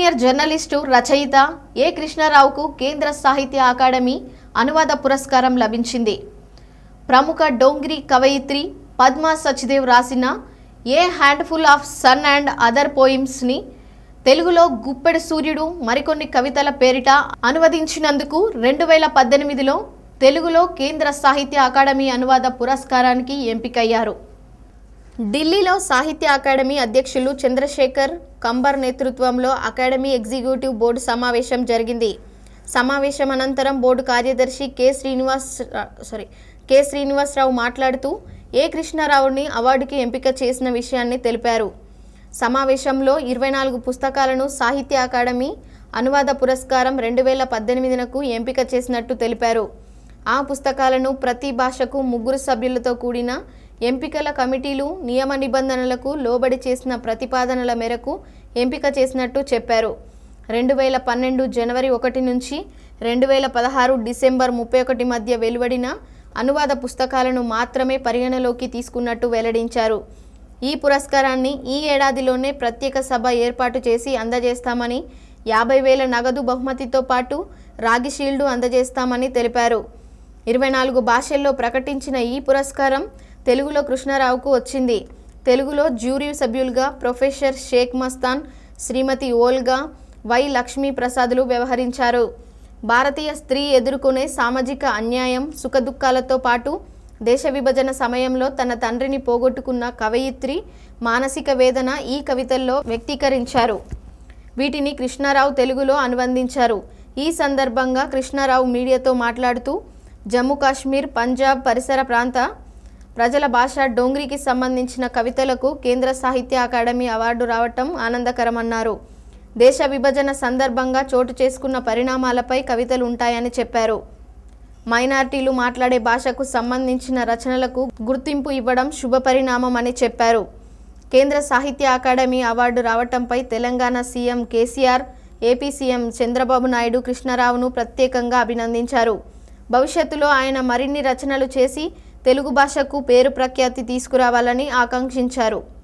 senior journalist రచయిత ఏ కృష్ణారావుకు కేంద్ర Sahitya academy అనువాద పురస్కారం లభించింది ప్రముఖ డోంగ్రీ కవయిత్రి పద్మా సచ్దేవ్ రాసిన a handful of sun and other పోయిమ్స్ని తెలుగులో గుప్పెడు సూర్యుడు మరికొన్ని కవితల పేరిట అనువదించినందుకు రెండు వేల పద్దెనిమిదిలో తెలుగులో కేంద్ర సాహిత్య అకాడమీ అనువాద పురస్కారానికి ఎంపికయ్యారు ఢిల్లీలో సాహిత్య అకాడమీ అధ్యక్షులు చంద్రశేఖర్ కంబర్ నేతృత్వంలో అకాడమీ ఎగ్జిక్యూటివ్ బోర్డు సమావేశం జరిగింది సమావేశం అనంతరం బోర్డు కార్యదర్శి K Srinivas sorry K Srinivasarao మాట్లాడుతూ ఏ కృష్ణారావుని అవార్డుకి ఎంపిక చేసిన విషయాన్ని తెలిపారు సమావేశంలో ఇరవై నాలుగు పుస్తకాలను సాహిత్య అకాడమీ అనువాద పురస్కారం రెండు వేల పద్దెనిమిదినకు ఎంపిక చేసినట్టు తెలిపారు ఆ పుస్తకాలను ప్రతి భాషకు ముగ్గురు సభ్యులతో కూడిన ఎంపికల కమిటీలు నియమ నిబంధనలకు లోబడి చేసిన ప్రతిపాదనల మేరకు ఎంపిక చేసినట్టు చెప్పారు రెండు వేల పన్నెండు జనవరి ఒకటి నుంచి రెండు వేల పదహారు డిసెంబర్ ముప్పై ఒకటి మధ్య వెలువడిన అనువాద పుస్తకాలను మాత్రమే పరిగణలోకి తీసుకున్నట్టు వెల్లడించారు ఈ పురస్కారాన్ని ఈ ఏడాదిలోనే ప్రత్యేక సభ ఏర్పాటు చేసి అందజేస్తామని యాభై వేల నగదు బహుమతితో పాటు రాగి షీల్డు అందజేస్తామని తెలిపారు ఇరవై నాలుగు భాషల్లో ప్రకటించిన ఈ పురస్కారం తెలుగులో కృష్ణారావుకు వచ్చింది తెలుగులో జ్యూరీ సభ్యులుగా ప్రొఫెసర్ షేక్ మస్తాన్ శ్రీమతి ఓల్గా వై లక్ష్మీ ప్రసాదులు వ్యవహరించారు భారతీయ స్త్రీ ఎదుర్కొనే సామాజిక అన్యాయం సుఖదుఖాలతో పాటు దేశ విభజన సమయంలో తన తండ్రిని పోగొట్టుకున్న కవయిత్రి మానసిక వేదన ఈ కవితల్లో వ్యక్తీకరించారు వీటిని కృష్ణారావు తెలుగులో అనువదించారు ఈ సందర్భంగా కృష్ణారావు మీడియాతో మాట్లాడుతూ జమ్మూ కాశ్మీర్ పంజాబ్ పరిసర ప్రాంత ప్రజల భాష డోంగ్రీకి సంబంధించిన కవితలకు కేంద్ర సాహిత్య అకాడమీ అవార్డు రావటం ఆనందకరమన్నారు దేశ విభజన సందర్భంగా చోటు చేసుకున్న పరిణామాలపై కవితలు ఉంటాయని చెప్పారు మైనార్టీలు మాట్లాడే భాషకు సంబంధించిన రచనలకు గుర్తింపు ఇవ్వడం శుభపరిణామం అని చెప్పారు కేంద్ర సాహిత్య అకాడమీ అవార్డు రావటంపై Telangana CM KCR AP CM Chandrababu Naidu కృష్ణారావును ప్రత్యేకంగా అభినందించారు భవిష్యత్తులో ఆయన మరిన్ని రచనలు చేసి తెలుగు భాషకు పేరు ప్రఖ్యాతి తీసుకురావాలని ఆకాంక్షించారు